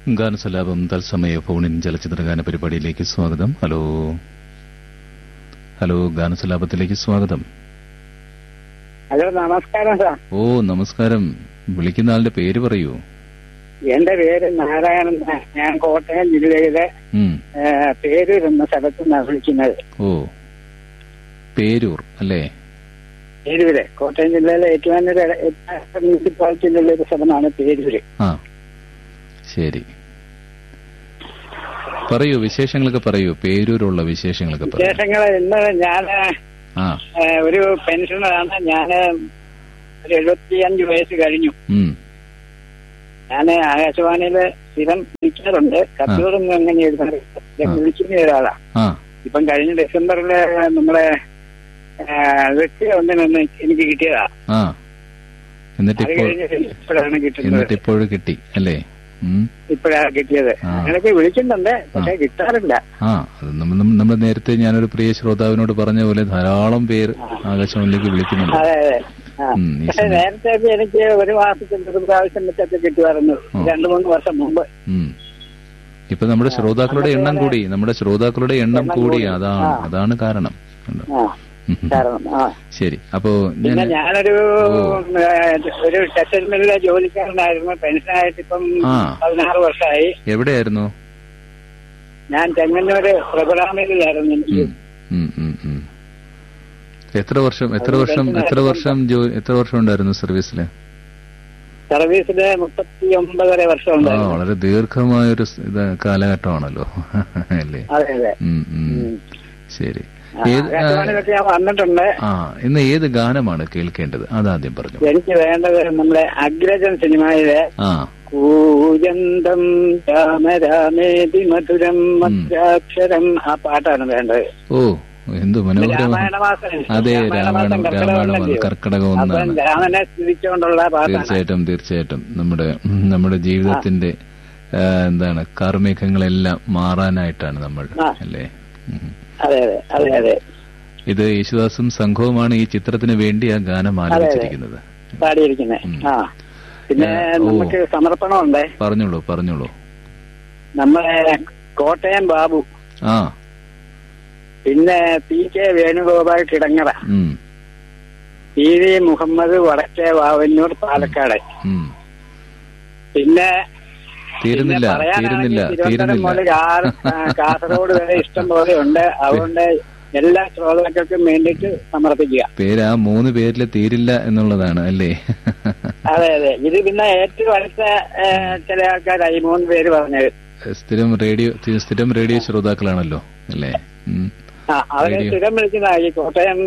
ഗാനസലാപം തത്സമയ ഫോണിൻ ചലച്ചിത്ര ഗാന പരിപാടിയിലേക്ക് സ്വാഗതം ഹലോ ഹലോ ഗാനസലാപത്തിലേക്ക് സ്വാഗതം ഹലോ നമസ്കാരം സാർ ഓ നമസ്കാരം വിളിക്കുന്ന ആളുടെ പേര് പറയൂ എന്റെ പേര് നാരായണൻ നായർ. ഞാൻ കോട്ടയം ജില്ലയിലെ ഉം. ഏ, പേരൂർ എന്ന സ്ഥലത്ത് നിന്നാണ് വിളിക്കുന്നത് ഓ പേരൂർ അല്ലേ പേരൂര് കോട്ടയം ജില്ലയിലെ ഏറ്റുമാനൂർ മുനിസിപ്പാലിറ്റിയിലുള്ള ഒരു സ്ഥലമാണ് പേരൂര് ആ ശരി പറയൂ വിശേഷങ്ങളൊക്കെ പറയൂ പേരൂരുള്ള വിശേഷങ്ങളൊക്കെ പറയൂ വിശേഷങ്ങൾ ഇന്ന് ഞാൻ ആ ഒരു പെൻഷനറാണ് ഞാൻ ഒരു എഴുപത്തിയഞ്ച് വയസ്സ് കഴിഞ്ഞു ഉം ഞാൻ ആകാശവാണിയില് സ്ഥിരം വിളിക്കാറുണ്ട് കത്തുകളൊന്നും അങ്ങനെ എഴുതാറില്ല ഞാൻ വിളിക്കുന്ന ഒരാളാ ആ ഇപ്പം കഴിഞ്ഞ ഡിസംബറില് നമ്മുടെ വ്യക്തി ഒന്നിനൊന്ന് എനിക്ക് കിട്ടിയതാ ആ അത് എന്നിട്ടിപ്പോൾ കഴിഞ്ഞ് ഇപ്പോഴാണ് കിട്ടുന്നത് എന്നിട്ടിപ്പോൾ കിട്ടി അല്ലേ ഉം ഇപ്പോഴാണ് കിട്ടിയത് ആ. അങ്ങനെയൊക്കെ വിളിക്കുന്നുണ്ട് പക്ഷെ കിട്ടാറില്ല ആ അത് നമ്മ- നമ്മ- നമ്മൾ നേരത്തെ ഞാനൊരു പ്രിയ ശ്രോതാവിനോട് പറഞ്ഞ പോലെ ധാരാളം പേർ ആകാശവാണിയിലേക്ക് വിളിക്കുന്നുണ്ട് അതെ അതെ ആ. ഉം, ഈ പക്ഷെ സമയം- നേരത്തെ ഒക്കെ എനിക്ക് ഒരു മാസത്തിൽ ഒരു പ്രാവശ്യം വെച്ചൊക്കെ കിട്ടുമായിരുന്നു ആ. രണ്ടു മൂന്ന് വർഷം മുമ്പ് ഉം. ഇപ്പൊ നമ്മുടെ ശ്രോതാക്കളുടെ എണ്ണം കൂടി നമ്മുടെ ശ്രോതാക്കളുടെ എണ്ണം എണ്ണം കൂടി കൂടി. അതാണ് ആ. അതാണ് കാരണം കണ്ടോ? ആ ഉം. കാരണം ആ ശരി അപ്പോ പിന്നെ ഞാൻ ഞാനൊരു ഓ. ഏ, ഒരു ടെക്സ്റ്റൈൽ മില്ലിലെ ജോലിക്കാരനായിരുന്നു പെൻഷനായിട്ട് ഇപ്പം ആ. പതിനാറ് വർഷമായി എവിടെയായിരുന്നു ഞാൻ ചെങ്ങന്നൂര് പ്രബലാമിലായിരുന്നു എനിക്ക് ഉം. ഉം, ഉം, ഉം. എത്ര വർഷം എത്ര അത് വർഷം പെൻഷൻ എത്ര വർഷം ജോ- എത്ര വർഷം ഉണ്ടായിരുന്നു സർവീസില് സർവീസില് മുപ്പത്തി ഒമ്പതര വർഷം ആ ഉണ്ടായിരുന്നു വളരെ ദീർഘമായൊരു സ് ഇത് കാലഘട്ടമാണല്ലോ അല്ലേ അതെ അതെ ഉം, ഉം. ഉം. ശരി ആ, ഏത് ആ, ആകാശവാണിയിലൊക്കെ ഞാൻ വന്നിട്ടുണ്ട് ആ ഇന്ന് ഏത് ഗാനമാണ് കേൾക്കേണ്ടത് അതാദ്യം പറഞ്ഞു എനിക്ക് വേണ്ടത് നമ്മുടെ അഗ്രജൻ സിനിമയിലെ ആ കൂജന്തം രാമരാമേതി മധുരം മധ്യാക്ഷരം ആ പാട്ടാണ് വേണ്ടത് ഓ എന്ത് മനോഹരമാണ് രാമായണ മാസം അതെ രാമായണ രാമായണം മാസം കർക്കിടകം രാമായണം അല്ലയോ? കർക്കിടകം അപ്പം ഒന്നാണ് രാമനെ സ്തുതിച്ചുകൊണ്ടുള്ള പാട്ടാണ് തീർച്ചയായിട്ടും തീർച്ചയായിട്ടും നമ്മുടെ ഉം, നമ്മുടെ ജീവിതത്തിന്റെ ആ, എന്താണ് കാർമേഘങ്ങളെല്ലാം മാറാനായിട്ടാണ് നമ്മൾ ആ. അല്ലേ ഉം. അതെ അതെ അതെ അതെ ഇത് യേശുദാസും സംഘവുമാണ് ഈ ചിത്രത്തിന് വേണ്ടി ആ ഗാനം ആലപിച്ചിരിക്കുന്നത് പാടിയിരിക്കുന്നത് ഉം. ആ പിന്നെ ആ, ഓ. നമുക്ക് സമർപ്പണമുണ്ട് പറഞ്ഞോളൂ പറഞ്ഞോളൂ നമ്മളെ കോട്ടയം ബാബു ആ പിന്നെ പി കെ വേണുഗോപാൽ കിടങ്ങറ ഉം പി വി മുഹമ്മദ് വടക്കേ വാവന്നൂർ പാലക്കാട് ഉം പിന്നെ തീരുന്നില്ല പിന്നെ പറയാനാണെങ്കിൽ തീരുന്നില്ല തിരുവനന്തപുരം മുതൽ തീരുന്നില്ല കാർ- ആ, കാസർഗോഡ് വരെ ഇഷ്ടം പോലെ ഉണ്ട് അതുകൊണ്ട് എല്ലാ ശ്രോതാക്കൾക്കും വേണ്ടിയിട്ട് സമർപ്പിക്കുക പേര് ആ മൂന്ന് പേരിൽ തീരില്ല എന്നുള്ളതാണ് അല്ലേ അതെ അതെ ഇത് പിന്നെ ഏറ്റവും അടുത്ത ഏ, ചില ആൾക്കാരായി മൂന്ന് പേര് പറഞ്ഞത് സ്ഥിരം റേഡിയോ സ്ഥിരം റേഡിയോ ശ്രോതാക്കളാണല്ലോ അല്ലേ ഉം. ആ അവരെ റേഡിയോ. സ്ഥിരം വിളിക്കുന്ന ഈ കോട്ടയം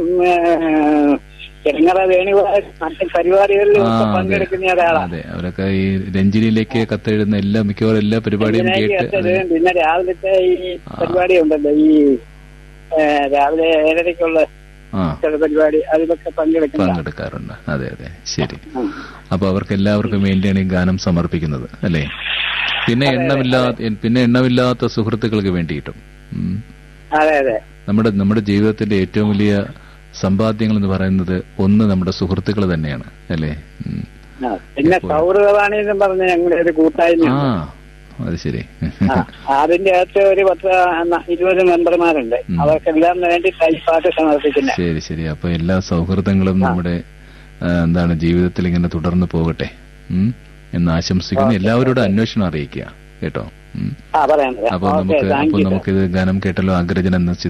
ചെങ്ങറ വേണുഗോപാൽ മറ്റ് പരിപാടികളിൽ ആ, ഒക്കെ അതെ. പങ്കെടുക്കുന്ന ഒരാളാണ് അതെ അവരൊക്കെ ഈ രഞ്ജിനിയിലേക്ക് കത്തെഴുതുന്ന എല്ലാ മിക്കവാറും എല്ലാ പരിപാടിയും ഇതിലേക്ക് കേട്ട് എത്തത് അത് പിന്നെ രാവിലത്തെ ഈ ആ. പരിപാടി ഉണ്ടല്ലോ ഈ ഏ, രാവിലെ ഏഴരയ്ക്കുള്ള ആ ചില പരിപാടി അതിലൊക്കെ പങ്കെടുക്കുന്ന പങ്കെടുക്കാറുണ്ട് അതെ അതെ ശരി അപ്പൊ അവർക്ക് എല്ലാവർക്കും വേണ്ടിയാണ് ഈ ഗാനം സമർപ്പിക്കുന്നത് അല്ലേ പിന്നെ എണ്ണമില്ലാത്ത പിന്നെ എണ്ണമില്ലാത്ത സുഹൃത്തുക്കൾക്ക് വേണ്ടിയിട്ടും ഉം. അതെ അതെ നമ്മുടെ നമ്മുടെ ജീവിതത്തിന്റെ ഏറ്റവും വലിയ സമ്പാദ്യങ്ങൾ എന്ന് പറയുന്നത് ഒന്ന് നമ്മുടെ സുഹൃത്തുക്കൾ തന്നെയാണ് അല്ലേ ഉം. ആ, പിന്നെ സൗഹൃദവാണി എന്നും പറഞ്ഞ ഞങ്ങളുടെ ഒരു കൂട്ടായ്മ ആ അത് ശരി ആ, അതിന്റെ അകത്ത് ഒരു പത്ത് ന- ഇരുപത് മെമ്പർമാരുണ്ട് ഉം. അവർക്കെല്ലാം വേണ്ടി പാട്ട് സമർപ്പിക്കുന്നത് ശരി ശരി അപ്പൊ എല്ലാ സൗഹൃദങ്ങളും നമ്മുടെ ആ, എന്താണ് ജീവിതത്തിൽ ഇങ്ങനെ തുടർന്ന് പോകട്ടെ ഉം, എന്ന് ആശംസിക്കുന്നു എല്ലാവരോടും അന്വേഷണം അറിയിക്കുക കേട്ടോ ഉം. ആ പറയാം അപ്പൊ ഓക്കെ നമുക്ക് താങ്ക് അപ്പൊ യു നമുക്കിത് ഗാനം കേട്ടല്ലോ അഗ്രജൻ എന്ന